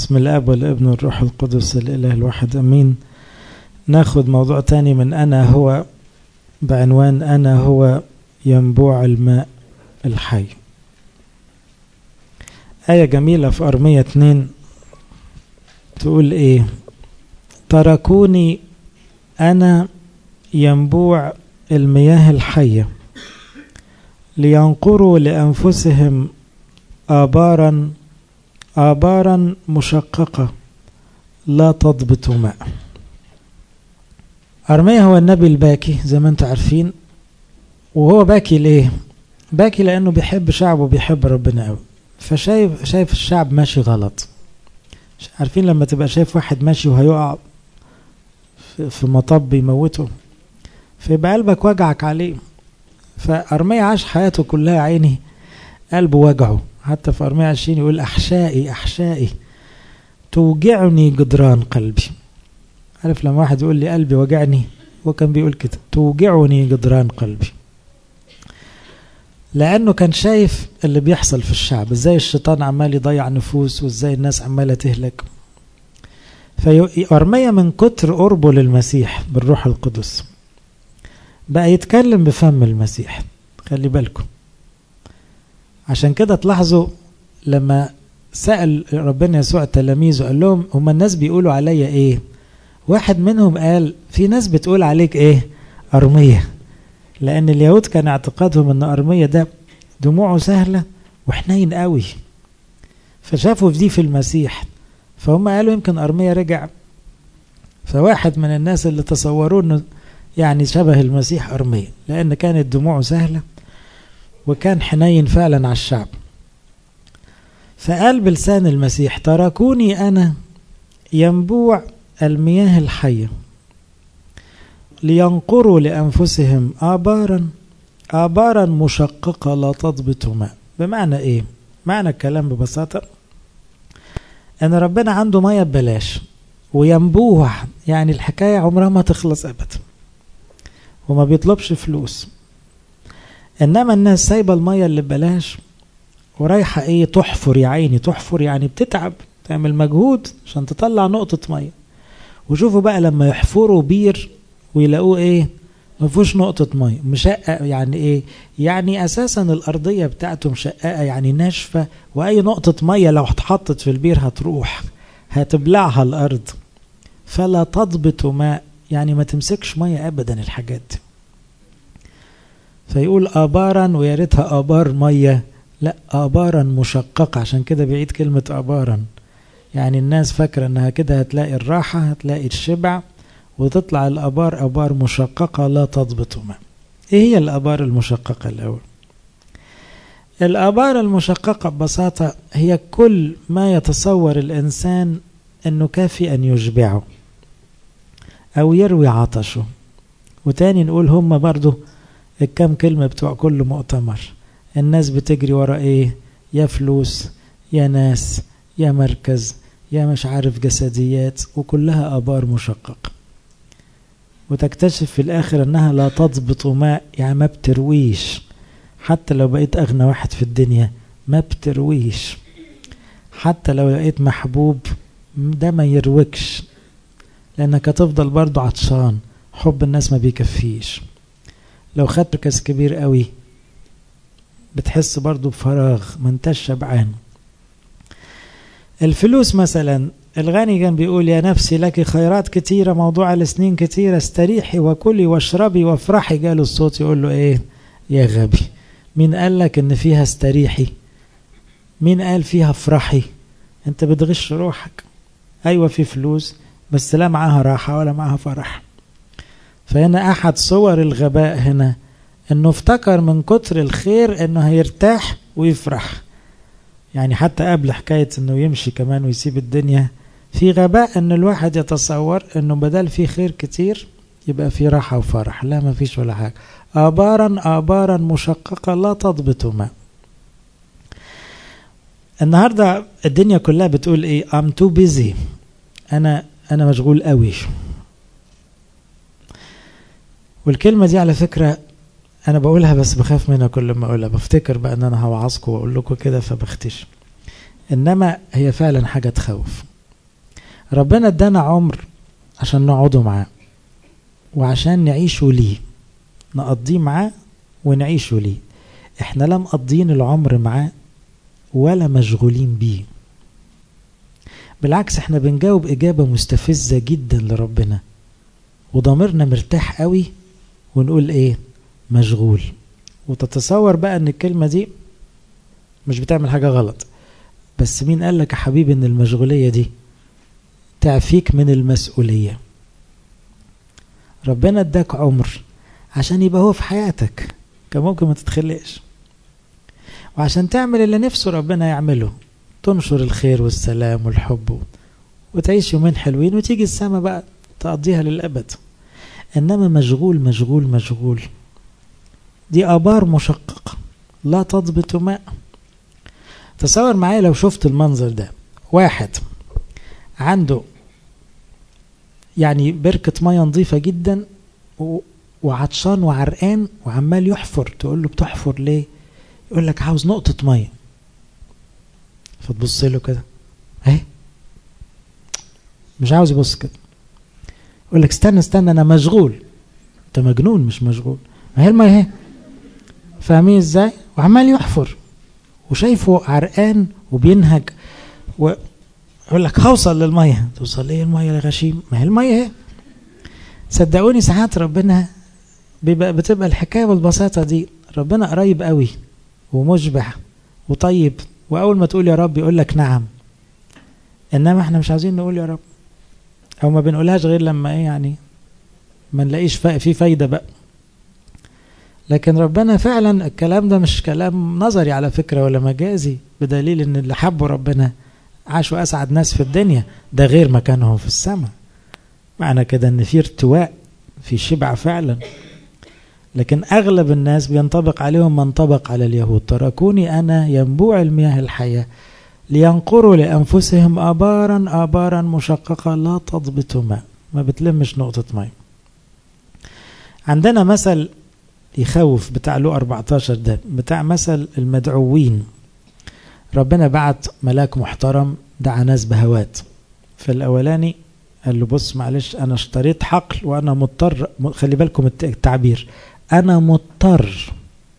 بسم الاب والابن والروح القدس الاله الواحد امين ناخد موضوع تاني من انا هو بعنوان انا هو ينبوع الماء الحي آية جميلة في أرمية اتنين تقول إيه تركوني أنا ينبوع المياه الحية لينقروا لأنفسهم آبارا آبارا مشققة لا تضبط ماء أرميا هو النبي الباكي زي ما انتم عارفين وهو باكي ليه باكي لأنه بيحب شعبه وبيحب ربنا قوي فشايف شايف الشعب ماشي غلط عارفين لما تبقى شايف واحد ماشي وهيقع في مطب يموته فيبقى قلبك وجعك عليه فأرميا عاش حياته كلها عيني قلبه وجعه حتى في أرمية عشرين يقول أحشائي أحشائي توجعني جدران قلبي عارف لما واحد يقول لي قلبي وجعني هو كان بيقول كده توجعني جدران قلبي لأنه كان شايف اللي بيحصل في الشعب ازاي الشيطان عمال يضيع نفوس وازاي الناس عمالة تهلك فأرمية من كتر قربه للمسيح بالروح القدس بقى يتكلم بفم المسيح خلي بالكم عشان كده تلاحظوا لما سأل ربنا يسوع تلاميذه قال لهم هما الناس بيقولوا عليا ايه واحد منهم قال في ناس بتقول عليك ايه أرمية لأن اليهود كان اعتقادهم أن أرمية ده دموعه سهلة وحنين قوي فشافوا في دي في المسيح فهم قالوا يمكن أرمية رجع فواحد من الناس اللي تصوروه انه يعني شبه المسيح أرمية لأن كانت دموعه سهلة وكان حنين فعلا على الشعب فقال بلسان المسيح تركوني أنا ينبوع المياه الحية لينقروا لأنفسهم آبارا آبارا مشققة لا تضبط ماء بمعنى إيه؟ معنى الكلام ببساطة أن ربنا عنده مية ببلاش وينبوع يعني الحكاية عمرها ما تخلص أبدا وما بيطلبش فلوس انما الناس سايبه الميه اللي ببلاش ورايحه ايه تحفر يا عيني تحفر يعني بتتعب تعمل مجهود عشان تطلع نقطه ميه وشوفوا بقى لما يحفروا بير ويلاقوه ايه ما فيهوش نقطة مية مشقق يعني ايه؟ يعني اساسا الارضية بتاعته مشققة يعني ناشفة واي نقطة مية لو اتحطت في البير هتروح هتبلعها الارض فلا تضبط ماء يعني ما تمسكش مية ابدا الحاجات دي فيقول آبارا ويا ريتها آبار مية لا آبارا مشققة عشان كده بيعيد كلمة آبارا يعني الناس فاكرة انها كده هتلاقي الراحة هتلاقي الشبع وتطلع الآبار آبار مشققة لا تضبط ماء ايه هي الآبار المشققة الأول الآبار المشققة ببساطة هي كل ما يتصور الإنسان أنه كافي أن يشبعه أو يروي عطشه وتاني نقول هم برضو الكام كلمة بتوع كل مؤتمر الناس بتجري ورا ايه يا فلوس يا ناس يا مركز يا مش عارف جسديات وكلها آبار مشققة وتكتشف في الآخر أنها لا تضبط ماء يعني ما بترويش حتى لو بقيت أغنى واحد في الدنيا ما بترويش حتى لو لقيت محبوب ده ما يروكش لأنك هتفضل برضو عطشان حب الناس ما بيكفيش لو خدت مركز كبير قوي بتحس برضو بفراغ ما انتش شبعان الفلوس مثلا الغني كان بيقول يا نفسي لك خيرات كتيرة موضوع السنين كتيرة استريحي وكلي واشربي وافرحي جاله الصوت يقول له ايه يا غبي مين قال لك ان فيها استريحي مين قال فيها افرحي انت بتغش روحك ايوه في فلوس بس لا معاها راحة ولا معاها فرح فهنا احد صور الغباء هنا انه افتكر من كتر الخير انه هيرتاح ويفرح يعني حتى قبل حكاية انه يمشي كمان ويسيب الدنيا في غباء ان الواحد يتصور انه بدل في خير كتير يبقى في راحة وفرح لا ما فيش ولا حاجة آبارا آبارا مشققة لا تضبط ماء النهاردة الدنيا كلها بتقول ايه I'm too busy انا انا مشغول قوي والكلمة دي على فكرة أنا بقولها بس بخاف منها كل ما أقولها بفتكر بقى إن أنا هوعظكم وأقول لكم كده فبختش إنما هي فعلا حاجة تخوف ربنا ادانا عمر عشان نقعده معاه وعشان نعيشه ليه نقضيه معاه ونعيشه ليه احنا لا مقضين العمر معاه ولا مشغولين بيه بالعكس احنا بنجاوب اجابة مستفزة جدا لربنا وضميرنا مرتاح قوي ونقول ايه مشغول وتتصور بقى ان الكلمة دي مش بتعمل حاجة غلط بس مين قال لك يا حبيبي ان المشغولية دي تعفيك من المسؤولية ربنا اداك عمر عشان يبقى هو في حياتك كان ممكن ما تتخلقش وعشان تعمل اللي نفسه ربنا يعمله تنشر الخير والسلام والحب وتعيش يومين حلوين وتيجي السما بقى تقضيها للأبد إنما مشغول مشغول مشغول دي آبار مشققة لا تضبط ماء تصور معايا لو شفت المنظر ده واحد عنده يعني بركة مية نظيفة جدا وعطشان وعرقان وعمال يحفر تقول له بتحفر ليه يقول لك عاوز نقطة مية فتبص له كده اهي مش عاوز يبص كده يقول لك استنى استنى انا مشغول انت مجنون مش مشغول ما هي المية اهي فاهمين ازاي وعمال يحفر وشايفه عرقان وبينهج ويقول لك هوصل للميه توصل ايه الميه يا غشيم ما هي الميه اهي صدقوني ساعات ربنا بيبقى بتبقى الحكايه بالبساطه دي ربنا قريب قوي ومشبع وطيب واول ما تقول يا رب يقول لك نعم انما احنا مش عايزين نقول يا رب او ما بنقولهاش غير لما ايه يعني ما نلاقيش في فايده بقى لكن ربنا فعلا الكلام ده مش كلام نظري على فكره ولا مجازي بدليل ان اللي حبوا ربنا عاشوا اسعد ناس في الدنيا ده غير مكانهم في السماء معنى كده ان في ارتواء في شبع فعلا لكن اغلب الناس بينطبق عليهم ما انطبق على اليهود تركوني انا ينبوع المياه الحيه لينقروا لانفسهم ابارا ابارا مشققه لا تضبط ماء ما بتلمش نقطه ماء عندنا مثل يخوف بتاع له 14 ده بتاع مثل المدعوين ربنا بعت ملاك محترم دعا ناس بهوات في الاولاني قال له بص معلش انا اشتريت حقل وانا مضطر خلي بالكم التعبير انا مضطر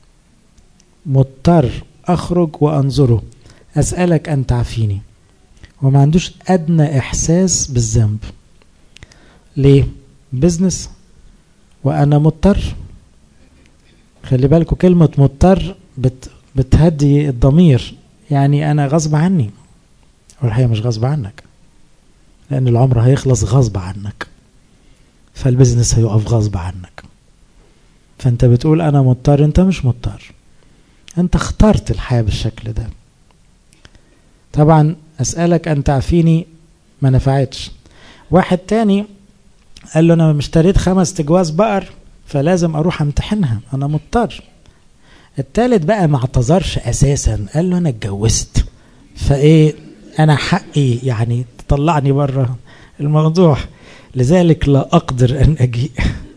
مضطر اخرج وانظره اسالك ان تعفيني وما عندوش ادنى احساس بالذنب ليه بزنس وانا مضطر خلي بالكم كلمة مضطر بت بتهدي الضمير يعني أنا غصب عني والحقيقة مش غصب عنك لأن العمر هيخلص غصب عنك فالبزنس هيقف غصب عنك فأنت بتقول أنا مضطر أنت مش مضطر أنت اخترت الحياة بالشكل ده طبعا أسألك أن تعفيني ما نفعتش واحد تاني قال له أنا اشتريت خمس تجواز بقر فلازم اروح امتحنها انا مضطر التالت بقى ما اعتذرش اساسا قال له انا اتجوزت فايه انا حقي يعني تطلعني بره الموضوع لذلك لا اقدر ان اجيء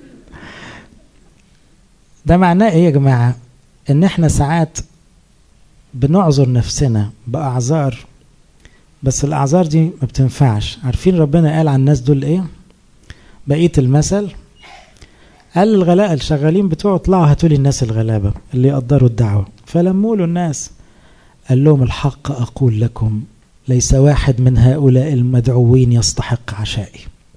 ده معناه ايه يا جماعه ان احنا ساعات بنعذر نفسنا باعذار بس الاعذار دي ما بتنفعش عارفين ربنا قال عن الناس دول ايه بقيه المثل قال للغلاء الشغالين بتوعه اطلعوا هاتوا لي الناس الغلابه اللي يقدروا الدعوه فلموا له الناس قال لهم الحق اقول لكم ليس واحد من هؤلاء المدعوين يستحق عشائي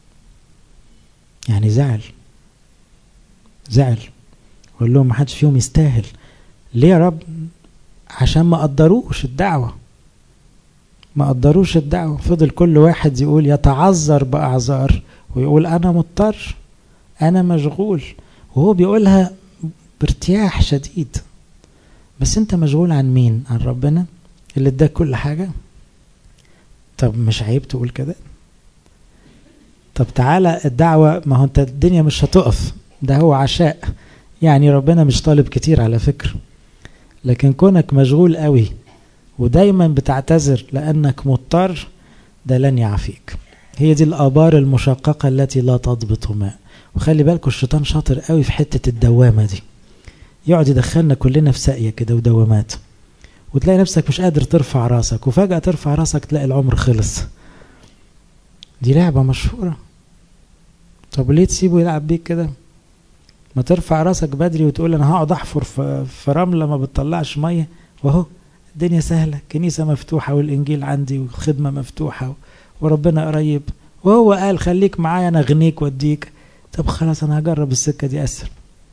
يعني زعل زعل وقال لهم ما حدش فيهم يستاهل ليه يا رب عشان ما قدروش الدعوه ما قدروش الدعوه فضل كل واحد يقول يتعذر باعذار ويقول انا مضطر انا مشغول وهو بيقولها بارتياح شديد بس انت مشغول عن مين عن ربنا اللي اداك كل حاجة طب مش عيب تقول كده طب تعالى الدعوة ما هو انت الدنيا مش هتقف ده هو عشاء يعني ربنا مش طالب كتير على فكرة لكن كونك مشغول قوي ودايما بتعتذر لانك مضطر ده لن يعافيك هي دي الآبار المشققة التي لا تضبط ماء وخلي بالكم الشيطان شاطر قوي في حتة الدوامة دي يقعد يدخلنا كلنا في ساقية كده ودوامات وتلاقي نفسك مش قادر ترفع راسك وفجأة ترفع راسك تلاقي العمر خلص دي لعبة مشهورة طب ليه تسيبه يلعب بيك كده ما ترفع راسك بدري وتقول انا هقعد احفر في, في رملة ما بتطلعش مية وهو الدنيا سهلة كنيسة مفتوحة والإنجيل عندي والخدمة مفتوحة وربنا قريب وهو قال خليك معايا أنا أغنيك وأديك طب خلاص أنا هجرب السكة دي أسهل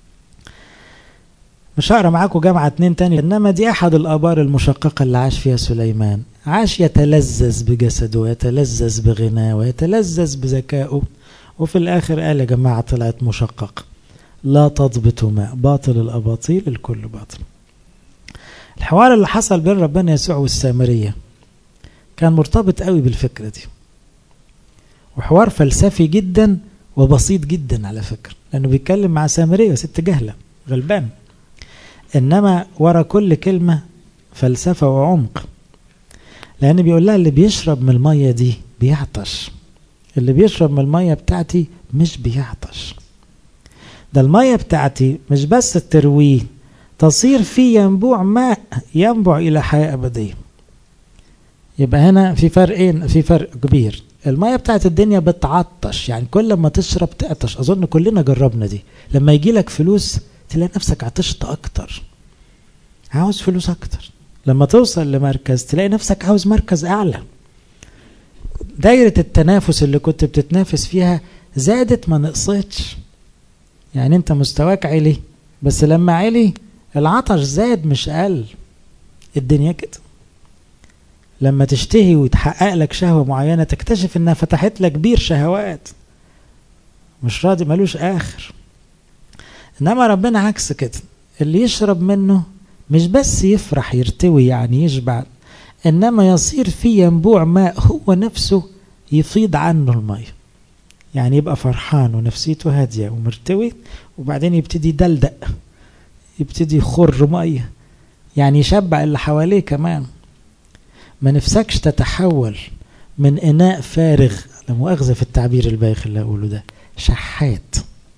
مش هقرا معاكم جامعة اتنين تاني إنما دي أحد الآبار المشققة اللي عاش فيها سليمان عاش يتلذذ بجسده ويتلذذ بغناه ويتلذذ بذكائه وفي الآخر قال يا جماعة طلعت مشقق لا تضبط ماء باطل الأباطيل الكل باطل الحوار اللي حصل بين ربنا يسوع والسامرية كان مرتبط قوي بالفكرة دي وحوار فلسفي جدا وبسيط جدا على فكرة لأنه بيتكلم مع سامرية ست جهلة غلبان إنما ورا كل كلمة فلسفة وعمق لأن بيقول لها اللي بيشرب من المية دي بيعطش اللي بيشرب من المية بتاعتي مش بيعطش ده المية بتاعتي مش بس ترويه تصير في ينبوع ماء ينبع إلى حياة أبدية يبقى هنا في فرقين في فرق كبير المية بتاعت الدنيا بتعطش يعني كل ما تشرب تعطش أظن كلنا جربنا دي لما يجي لك فلوس تلاقي نفسك عطشت أكتر عاوز فلوس أكتر لما توصل لمركز تلاقي نفسك عاوز مركز أعلى دايرة التنافس اللي كنت بتتنافس فيها زادت ما نقصتش يعني انت مستواك عالي بس لما عالي العطش زاد مش قل الدنيا كده لما تشتهي ويتحقق لك شهوة معينة تكتشف انها فتحت لك بير شهوات مش راضي ملوش اخر انما ربنا عكس كده اللي يشرب منه مش بس يفرح يرتوي يعني يشبع انما يصير في ينبوع ماء هو نفسه يفيض عنه الميه يعني يبقى فرحان ونفسيته هاديه ومرتوي وبعدين يبتدي يدلدق يبتدي يخر ميه يعني يشبع اللي حواليه كمان ما نفسكش تتحول من اناء فارغ لا مؤاخذه في التعبير البايخ اللي اقوله ده شحات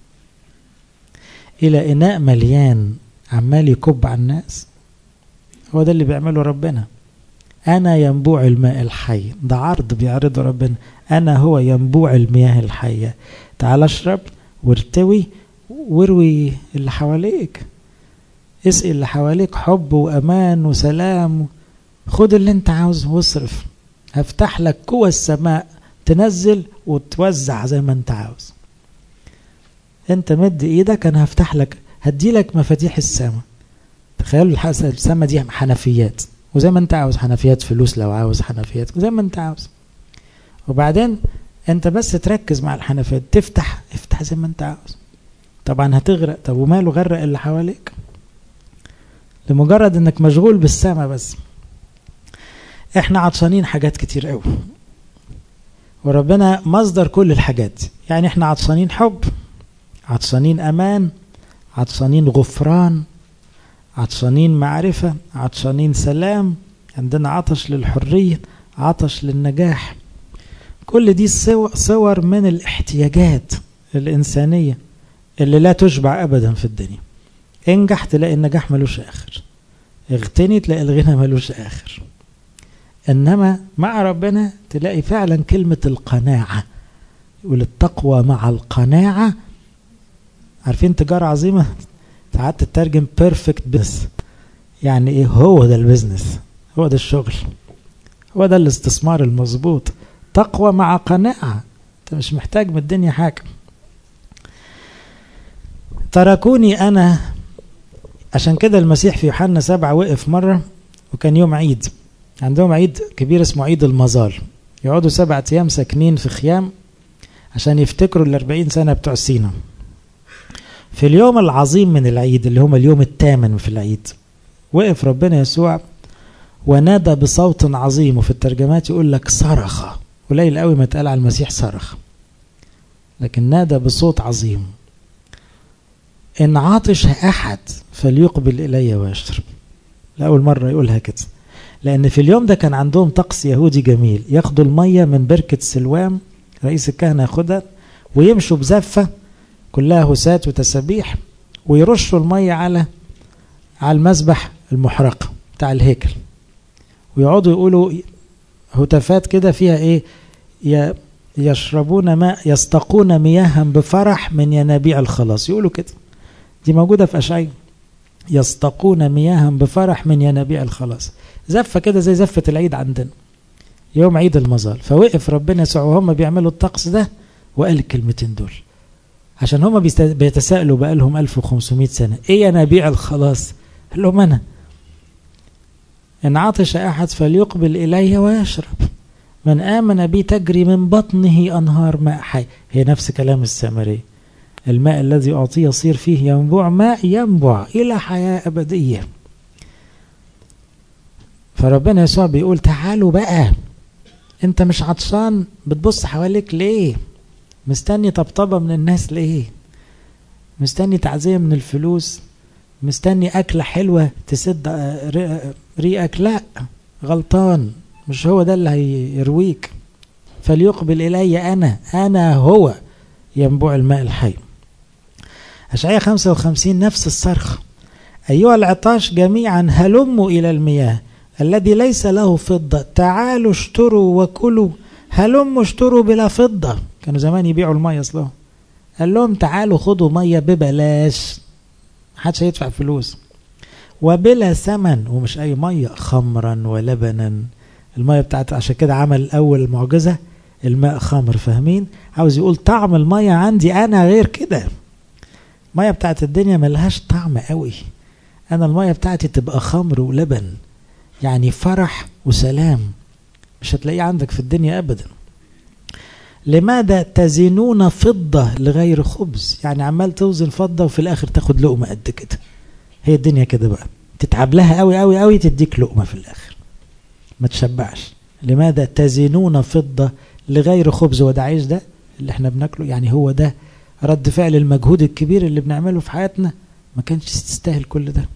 الى اناء مليان عمال يكب على الناس هو ده اللي بيعمله ربنا أنا ينبوع الماء الحي ده عرض بيعرضه ربنا أنا هو ينبوع المياه الحية تعال اشرب وارتوي واروي اللي حواليك اسقي اللي حواليك حب وأمان وسلام خد اللي انت عاوزه واصرف هفتح لك قوى السماء تنزل وتوزع زي ما انت عاوز انت مد ايدك انا هفتح لك هدي لك مفاتيح السماء تخيلوا السماء دي حنفيات وزي ما انت عاوز حنفيات فلوس لو عاوز حنفيات وزي ما انت عاوز وبعدين انت بس تركز مع الحنفيات تفتح افتح زي ما انت عاوز طبعا هتغرق طب وماله غرق اللي حواليك لمجرد انك مشغول بالسما بس احنا عطشانين حاجات كتير قوي وربنا مصدر كل الحاجات يعني احنا عطشانين حب عطشانين امان عطشانين غفران عطشانين معرفة عطشانين سلام عندنا عطش للحرية عطش للنجاح كل دي صور من الاحتياجات الإنسانية اللي لا تشبع أبدا في الدنيا انجح تلاقي النجاح ملوش آخر اغتني تلاقي الغنى ملوش آخر إنما مع ربنا تلاقي فعلا كلمة القناعة يقول التقوى مع القناعة عارفين تجارة عظيمة ساعات تترجم بيرفكت بزنس يعني ايه هو ده البزنس هو ده الشغل هو ده الاستثمار المظبوط تقوى مع قناعة انت مش محتاج من الدنيا حاجة تركوني انا عشان كده المسيح في يوحنا سبعة وقف مرة وكان يوم عيد عندهم عيد كبير اسمه عيد المظال يقعدوا سبعة ايام ساكنين في خيام عشان يفتكروا الاربعين سنة بتوع سينا في اليوم العظيم من العيد اللي هم اليوم الثامن في العيد وقف ربنا يسوع ونادى بصوت عظيم وفي الترجمات يقول لك صرخ قليل قوي ما اتقال على المسيح صرخ لكن نادى بصوت عظيم إن عطش أحد فليقبل إلي ويشرب لأول مرة يقولها كده لأن في اليوم ده كان عندهم طقس يهودي جميل ياخدوا المية من بركة سلوام رئيس الكهنة ياخدها ويمشوا بزفة كلها هسات وتسابيح ويرشوا المية على على المسبح المحرق بتاع الهيكل ويقعدوا يقولوا هتافات كده فيها ايه يا يشربون ماء يستقون مياها بفرح من ينابيع الخلاص يقولوا كده دي موجودة في أشعية يستقون مياها بفرح من ينابيع الخلاص زفة كده زي زفة العيد عندنا يوم عيد المظال فوقف ربنا يسوع وهم بيعملوا الطقس ده وقال الكلمتين دول عشان هم بيتساءلوا بقالهم 1500 سنة ايه ينابيع الخلاص قال لهم انا ان عطش احد فليقبل الي ويشرب من امن بي تجري من بطنه انهار ماء حي هي نفس كلام السامري الماء الذي اعطيه يصير فيه ينبوع ماء ينبع الى حياه ابديه فربنا يسوع بيقول تعالوا بقى انت مش عطشان بتبص حواليك ليه مستني طبطبة من الناس ليه مستني تعزية من الفلوس مستني أكلة حلوة تسد ريقك لا غلطان مش هو ده اللي هيرويك فليقبل إلي أنا أنا هو ينبوع الماء الحي أشعية 55 نفس الصرخ أيها العطاش جميعا هلموا إلى المياه الذي ليس له فضة تعالوا اشتروا وكلوا هلموا اشتروا بلا فضة كانوا زمان يبيعوا المية اصلا قال لهم تعالوا خدوا مية ببلاش محدش هيدفع فلوس وبلا ثمن ومش اي مية خمرا ولبنا المية بتاعت عشان كده عمل اول معجزة الماء خمر فاهمين عاوز يقول طعم المية عندي انا غير كده المية بتاعت الدنيا ملهاش طعم قوي انا المية بتاعتي تبقى خمر ولبن يعني فرح وسلام مش هتلاقيه عندك في الدنيا ابدا لماذا تزنون فضة لغير خبز يعني عمال توزن فضة وفي الاخر تاخد لقمة قد كده هي الدنيا كده بقى تتعب لها قوي قوي قوي تديك لقمة في الاخر ما تشبعش لماذا تزنون فضة لغير خبز وده عيش ده اللي احنا بناكله يعني هو ده رد فعل المجهود الكبير اللي بنعمله في حياتنا ما كانش تستاهل كل ده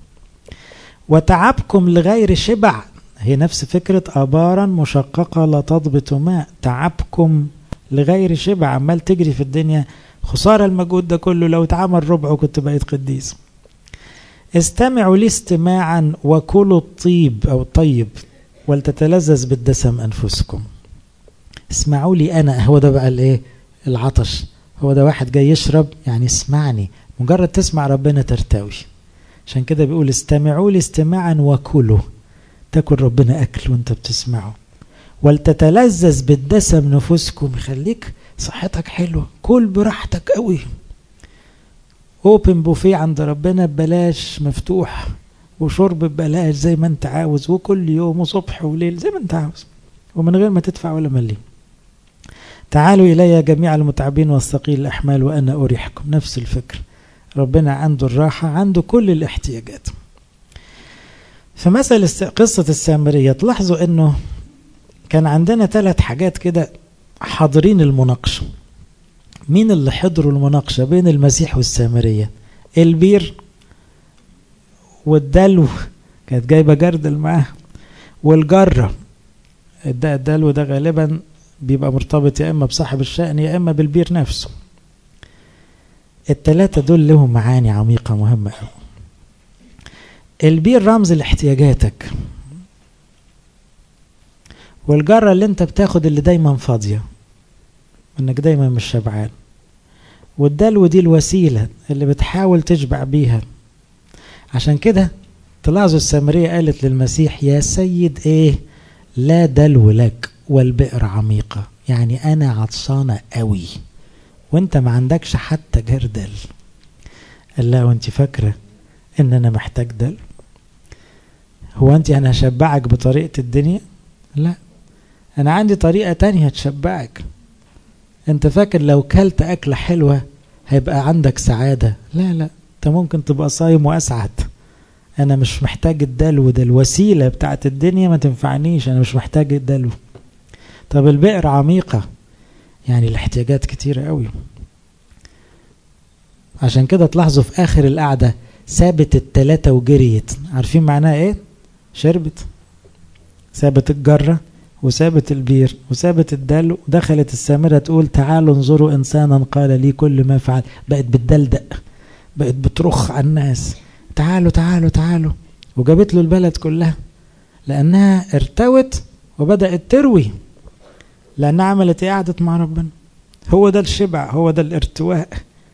وتعبكم لغير شبع هي نفس فكرة آبارا مشققة لا تضبط ماء تعبكم لغير شبع عمال تجري في الدنيا خسارة المجهود ده كله لو اتعمل ربعه كنت بقيت قديس استمعوا لي استماعا وكلوا الطيب أو الطيب ولتتلذذ بالدسم أنفسكم اسمعوا لي أنا هو ده بقى الإيه العطش هو ده واحد جاي يشرب يعني اسمعني مجرد تسمع ربنا ترتوي عشان كده بيقول استمعوا لي استماعا وكلوا تاكل ربنا أكل وانت بتسمعه ولتتلذذ بالدسم نفوسكم يخليك صحتك حلوة كل براحتك قوي اوبن بوفيه عند ربنا ببلاش مفتوح وشرب ببلاش زي ما انت عاوز وكل يوم وصبح وليل زي ما انت عاوز ومن غير ما تدفع ولا مليم تعالوا إلي جميع المتعبين والثقيل الأحمال وأنا أريحكم نفس الفكر ربنا عنده الراحة عنده كل الاحتياجات فمثل قصة السامرية تلاحظوا أنه كان عندنا ثلاث حاجات كده حاضرين المناقشة مين اللي حضروا المناقشة بين المسيح والسامرية البير والدلو كانت جايبة جردل معاها والجرة الدلو ده غالبا بيبقى مرتبط يا إما بصاحب الشأن يا إما بالبير نفسه التلاتة دول لهم معاني عميقة مهمة قوي البير رمز لاحتياجاتك والجرة اللي انت بتاخد اللي دايما فاضية انك دايما مش شبعان والدلو دي الوسيلة اللي بتحاول تشبع بيها عشان كده تلاحظوا السامرية قالت للمسيح يا سيد ايه لا دلو لك والبئر عميقة يعني انا عطشانة قوي وانت ما عندكش حتى جردل قال لا وانت فاكرة ان انا محتاج دل هو انت انا هشبعك بطريقة الدنيا لا انا عندي طريقة تانية تشبعك انت فاكر لو كلت اكلة حلوة هيبقى عندك سعادة لا لا انت ممكن تبقى صايم واسعد انا مش محتاج الدلو ده الوسيلة بتاعت الدنيا ما تنفعنيش انا مش محتاج الدلو طب البئر عميقة يعني الاحتياجات كتيرة قوي عشان كده تلاحظوا في اخر القعدة سابت التلاتة وجريت عارفين معناها ايه شربت سابت الجرة وسابت البير وسابت الدلو ودخلت السامرة تقول تعالوا انظروا إنسانا قال لي كل ما فعل بقت بتدلدق بقت بترخ على الناس تعالوا تعالوا تعالوا وجابت له البلد كلها لأنها ارتوت وبدأت تروي لأنها عملت ايه قعدت مع ربنا هو ده الشبع هو ده الارتواء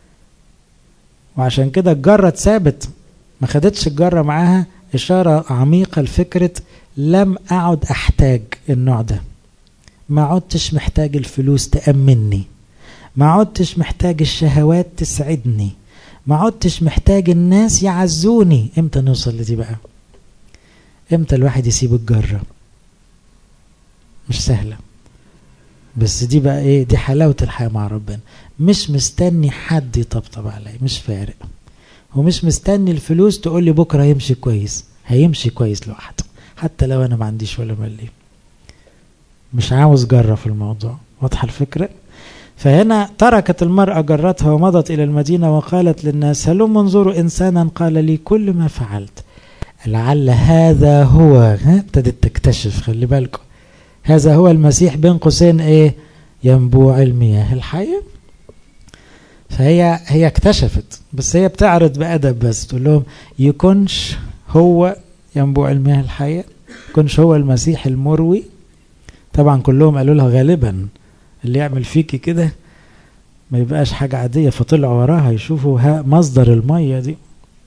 وعشان كده الجرة اتثابت ما خدتش الجرة معاها إشارة عميقة لفكرة لم أعد أحتاج النوع ده ما عدتش محتاج الفلوس تأمني ما عدتش محتاج الشهوات تسعدني ما عدتش محتاج الناس يعزوني امتى نوصل لدي بقى امتى الواحد يسيب الجرة مش سهلة بس دي بقى ايه دي حلاوة الحياة مع ربنا مش مستني حد يطبطب عليا مش فارق ومش مستني الفلوس تقول لي بكرة هيمشي كويس هيمشي كويس لوحده حتى لو انا ما عنديش ولا مليم مش عاوز جرة في الموضوع واضحة الفكرة فهنا تركت المرأة جرتها ومضت إلى المدينة وقالت للناس هلم انظروا إنسانا قال لي كل ما فعلت لعل هذا هو ابتدت تكتشف خلي بالكم هذا هو المسيح بين قوسين ايه ينبوع المياه الحية فهي هي اكتشفت بس هي بتعرض بأدب بس تقول لهم يكونش هو ينبوع المياه الحية يكونش هو المسيح المروي طبعا كلهم قالوا لها غالبا اللي يعمل فيكي كده ما يبقاش حاجة عادية فطلعوا وراها يشوفوا ها مصدر المية دي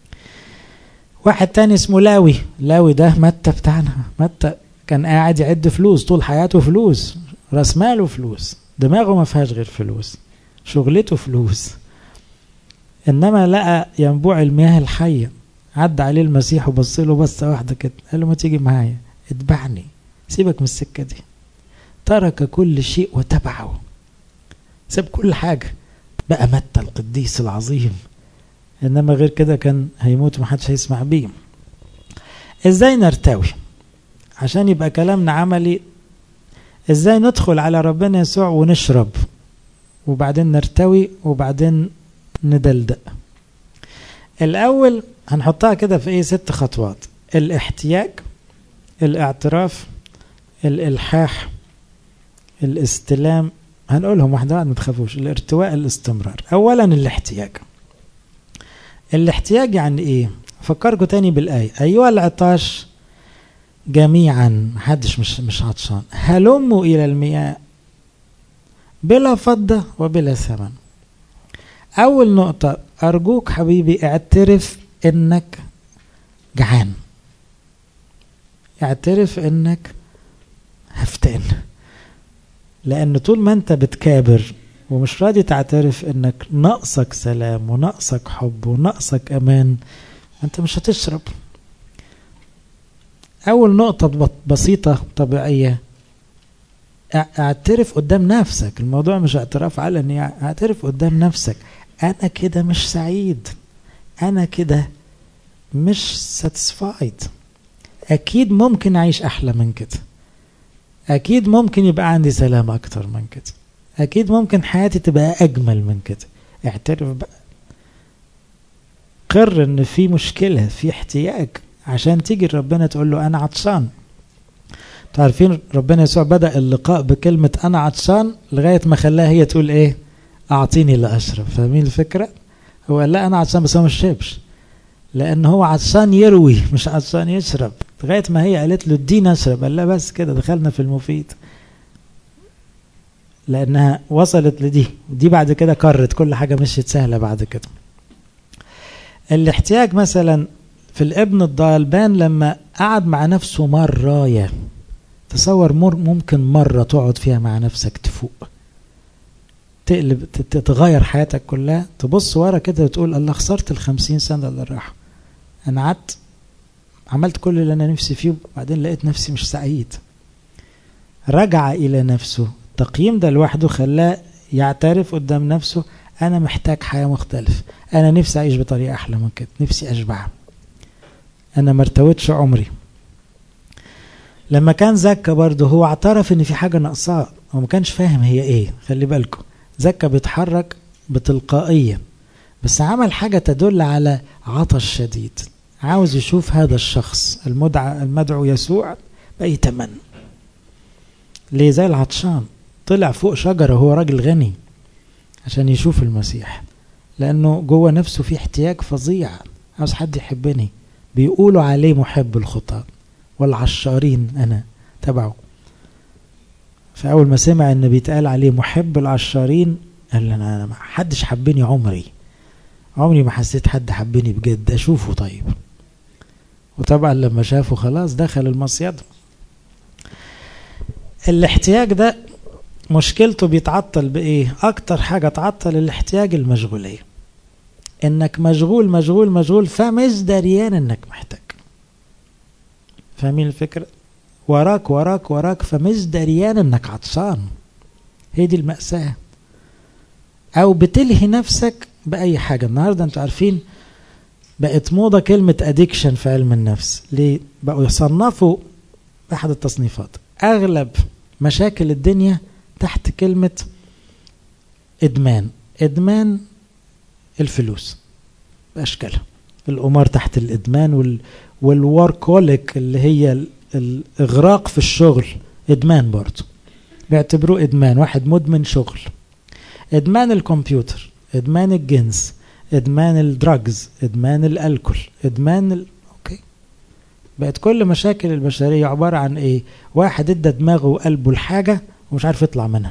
واحد تاني اسمه لاوي لاوي ده متى بتاعنا متى كان قاعد يعد فلوس طول حياته فلوس راس ماله فلوس دماغه ما فيهاش غير فلوس شغلته فلوس انما لقى ينبوع المياه الحيه عدى عليه المسيح وبص له بصه واحده كده قال له ما تيجي معايا اتبعني سيبك من السكه دي ترك كل شيء وتبعه ساب كل حاجه بقى متى القديس العظيم انما غير كده كان هيموت ومحدش هيسمع بيه ازاي نرتوي عشان يبقى كلامنا عملي ازاي ندخل على ربنا يسوع ونشرب وبعدين نرتوي وبعدين ندلدق الاول هنحطها كده في ايه ست خطوات الاحتياج الاعتراف الالحاح الاستلام هنقولهم واحده واحده ما تخافوش الارتواء الاستمرار اولا الاحتياج الاحتياج يعني ايه فكركم تاني بالايه ايها العطاش جميعا محدش مش مش عطشان هلموا الى المياه بلا فضه وبلا ثمن اول نقطه ارجوك حبيبي اعترف انك جعان اعترف انك هفتان لان طول ما انت بتكابر ومش راضي تعترف انك ناقصك سلام وناقصك حب وناقصك امان انت مش هتشرب اول نقطة بسيطة طبيعية اعترف قدام نفسك الموضوع مش اعتراف علني اعترف قدام نفسك انا كده مش سعيد انا كده مش ساتسفايد اكيد ممكن اعيش احلى من كده اكيد ممكن يبقى عندي سلام اكتر من كده اكيد ممكن حياتي تبقى اجمل من كده اعترف بقى قر ان في مشكله في احتياج عشان تيجي ربنا تقول له انا عطشان تعرفين ربنا يسوع بدا اللقاء بكلمه انا عطشان لغايه ما خلاها هي تقول ايه اعطيني لاشرب فاهمين الفكره هو قال لا انا عطشان بس هو مش شربش لان هو عطشان يروي مش عطشان يشرب لغايه ما هي قالت له اديني اشرب قال لا بس كده دخلنا في المفيد لانها وصلت لدي ودي بعد كده كرت كل حاجه مشيت سهله بعد كده الاحتياج مثلا في الابن الضال بان لما قعد مع نفسه مرايه تصور مر ممكن مره تقعد فيها مع نفسك تفوق تقلب تتغير حياتك كلها تبص ورا كده وتقول الله خسرت الخمسين سنة اللي راحوا أنا قعدت عملت كل اللي أنا نفسي فيه وبعدين لقيت نفسي مش سعيد رجع إلى نفسه التقييم ده لوحده خلاه يعترف قدام نفسه أنا محتاج حياة مختلفة أنا نفسي أعيش بطريقة أحلى من كده نفسي أشبع أنا مرتوتش عمري لما كان زكا برضه هو اعترف ان في حاجه ناقصاه هو ما كانش فاهم هي ايه خلي بالكم زكا بيتحرك بتلقائيه بس عمل حاجه تدل على عطش شديد عاوز يشوف هذا الشخص المدعى المدعو يسوع بيتمنى ليه زي العطشان طلع فوق شجره هو راجل غني عشان يشوف المسيح لانه جوه نفسه في احتياج فظيع عاوز حد يحبني بيقولوا عليه محب الخطاه والعشارين انا تبعه فاول ما سمع ان بيتقال عليه محب العشارين قال انا انا ما حدش حبني عمري عمري ما حسيت حد حبني بجد اشوفه طيب وطبعا لما شافه خلاص دخل المصيد الاحتياج ده مشكلته بيتعطل بايه اكتر حاجة تعطل الاحتياج المشغولية انك مشغول مشغول مشغول فمش دريان انك محتاج فاهمين الفكرة وراك وراك وراك فمش دريان انك عطشان هي دي المأساة او بتلهي نفسك بأي حاجة النهاردة انتوا عارفين بقت موضة كلمة ادكشن في علم النفس ليه بقوا يصنفوا احد التصنيفات اغلب مشاكل الدنيا تحت كلمة ادمان ادمان الفلوس باشكالها القمار تحت الادمان وال والوركوليك اللي هي الاغراق في الشغل ادمان برضه بيعتبروه ادمان واحد مدمن شغل ادمان الكمبيوتر ادمان الجنس ادمان الدراجز ادمان الالكول ادمان ال... اوكي بقت كل مشاكل البشريه عباره عن ايه واحد ادى دماغه وقلبه لحاجه ومش عارف يطلع منها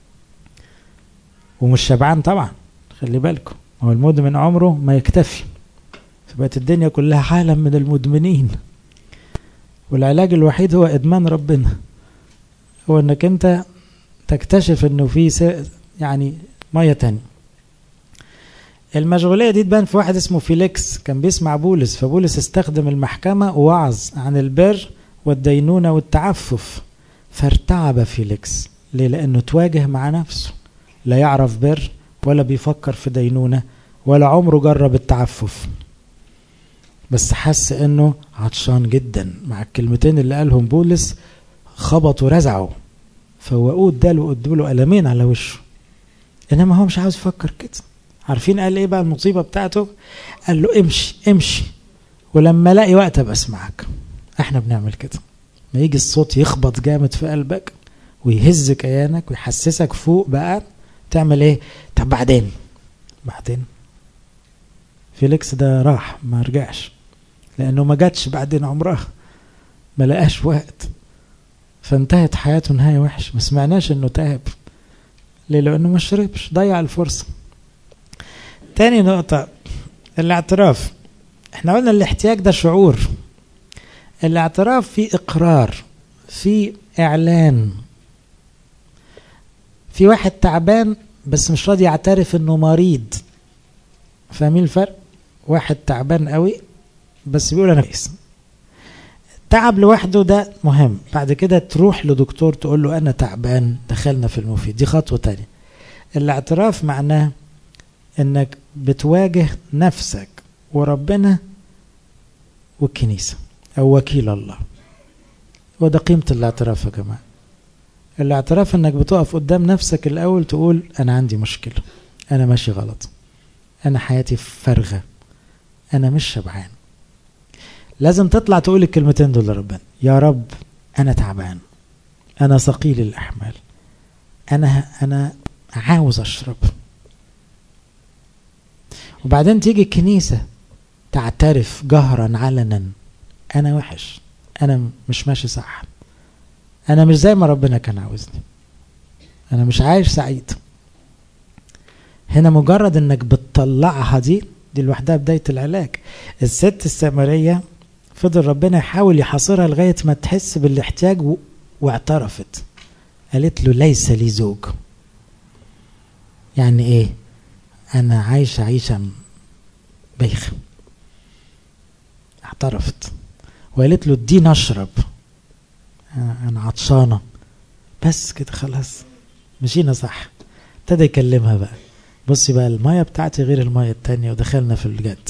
ومش شبعان طبعا خلي بالكم هو المدمن عمره ما يكتفي فبقت الدنيا كلها عالم من المدمنين والعلاج الوحيد هو ادمان ربنا هو انك انت تكتشف انه في يعني ميه تانية المشغولية دي تبان في واحد اسمه فيليكس كان بيسمع بولس فبولس استخدم المحكمة ووعظ عن البر والدينونة والتعفف فارتعب فيليكس ليه لأنه تواجه مع نفسه لا يعرف بر ولا بيفكر في دينونة ولا عمره جرب التعفف بس حس انه عطشان جدا مع الكلمتين اللي قالهم بولس خبطوا رزعوا فوقوه اداله ادوله قلمين على وشه انما هو مش عاوز يفكر كده عارفين قال ايه بقى المصيبه بتاعته قال له امشي امشي ولما الاقي وقت ابقى اسمعك احنا بنعمل كده ما يجي الصوت يخبط جامد في قلبك ويهز كيانك ويحسسك فوق بقى تعمل ايه طب بعدين بعدين فيليكس ده راح ما رجعش لانه ما جاتش بعدين عمرها ما لقاش وقت فانتهت حياته نهايه وحش ما سمعناش انه تعب ليه لانه ما شربش ضيع الفرصه تاني نقطه الاعتراف احنا قلنا الاحتياج ده شعور الاعتراف فيه اقرار في اعلان في واحد تعبان بس مش راضي يعترف انه مريض فاهمين الفرق واحد تعبان قوي بس بيقول انا كويس تعب لوحده ده مهم بعد كده تروح لدكتور تقول له انا تعبان دخلنا في المفيد دي خطوه تانية الاعتراف معناه انك بتواجه نفسك وربنا والكنيسه او وكيل الله وده قيمه الاعتراف يا جماعه الاعتراف انك بتقف قدام نفسك الاول تقول انا عندي مشكله انا ماشي غلط انا حياتي فارغه انا مش شبعان لازم تطلع تقول الكلمتين دول لربنا يا رب انا تعبان انا ثقيل الاحمال انا انا عاوز اشرب وبعدين تيجي الكنيسه تعترف جهرا علنا انا وحش انا مش ماشي صح انا مش زي ما ربنا كان عاوزني انا مش عايش سعيد هنا مجرد انك بتطلعها دي دي لوحدها بدايه العلاج الست السامريه فضل ربنا يحاول يحاصرها لغايه ما تحس بالاحتياج و... واعترفت قالت له ليس لي زوج يعني ايه انا عايشه عيشه بايخه اعترفت وقالت له اديني اشرب انا عطشانه بس كده خلاص مشينا صح ابتدى يكلمها بقى بصي بقى المية بتاعتي غير المية التانية ودخلنا في الجد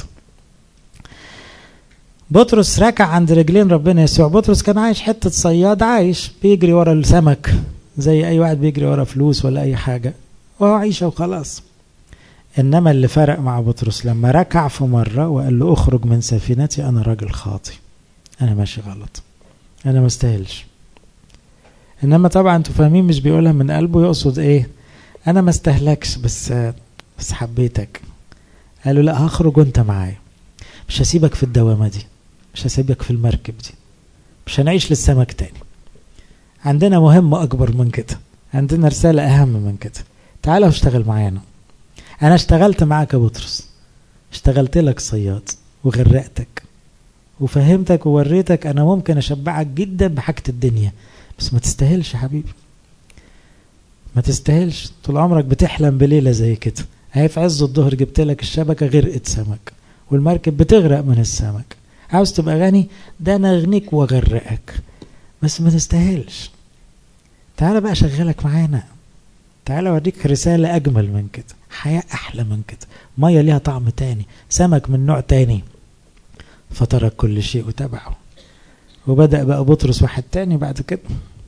بطرس ركع عند رجلين ربنا يسوع بطرس كان عايش حتة صياد عايش بيجري ورا السمك زي أي واحد بيجري ورا فلوس ولا أي حاجة وهو عيشة وخلاص إنما اللي فرق مع بطرس لما ركع في مرة وقال له أخرج من سفينتي أنا راجل خاطي أنا ماشي غلط أنا ما استاهلش إنما طبعا أنتوا فاهمين مش بيقولها من قلبه يقصد إيه أنا ما استهلكش بس بس حبيتك قالوا لا هخرج وأنت معايا مش هسيبك في الدوامة دي مش هسيبك في المركب دي مش هنعيش للسمك تاني عندنا مهمة أكبر من كده عندنا رسالة أهم من كده تعالى واشتغل معانا انا اشتغلت معاك يا بطرس اشتغلت لك صياد وغرقتك وفهمتك ووريتك انا ممكن اشبعك جدا بحاجة الدنيا بس ما تستاهلش يا حبيبي ما تستاهلش طول عمرك بتحلم بليلة زي كده هي في عز الظهر جبت لك الشبكة غرقت سمك والمركب بتغرق من السمك عاوز تبقى غني ده انا اغنيك واغرقك بس ما تستاهلش تعالى بقى شغلك معانا تعالى اوريك رسالة اجمل من كده حياة احلى من كده مية ليها طعم تاني سمك من نوع تاني فترك كل شيء وتبعه وبدأ بقى بطرس واحد تاني بعد كده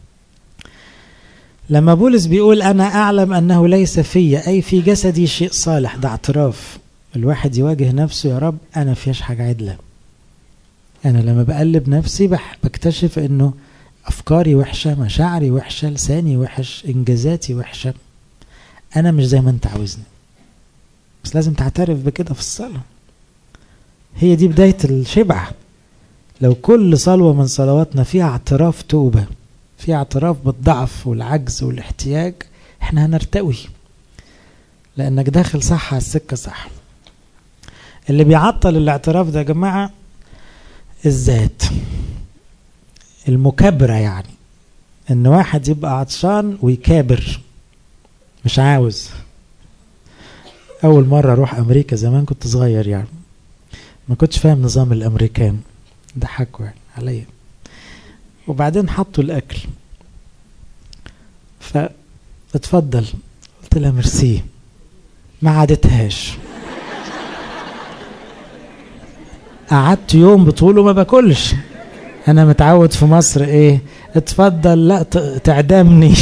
لما بولس بيقول أنا أعلم أنه ليس في أي في جسدي شيء صالح ده اعتراف الواحد يواجه نفسه يا رب أنا فيش حاجة عدلة أنا لما بقلب نفسي بكتشف أنه أفكاري وحشة مشاعري وحشة لساني وحش إنجازاتي وحشة أنا مش زي ما أنت عاوزني بس لازم تعترف بكده في الصلاة هي دي بداية الشبع لو كل صلوة من صلواتنا فيها اعتراف توبة فيها اعتراف بالضعف والعجز والاحتياج احنا هنرتوي لانك داخل صح على السكة صح اللي بيعطل الاعتراف ده يا جماعة الذات المكابرة يعني ان واحد يبقى عطشان ويكابر مش عاوز اول مرة اروح امريكا زمان كنت صغير يعني ما كنتش فاهم نظام الامريكان ضحكوا يعني عليا وبعدين حطوا الاكل فاتفضل قلت لها ميرسي ما عادتهاش قعدت يوم بطوله ما باكلش انا متعود في مصر ايه اتفضل لا تعدمني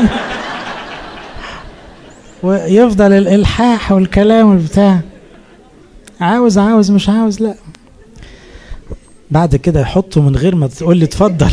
ويفضل الالحاح والكلام والبتاع عاوز عاوز مش عاوز لا بعد كده يحطه من غير ما تقول لي اتفضل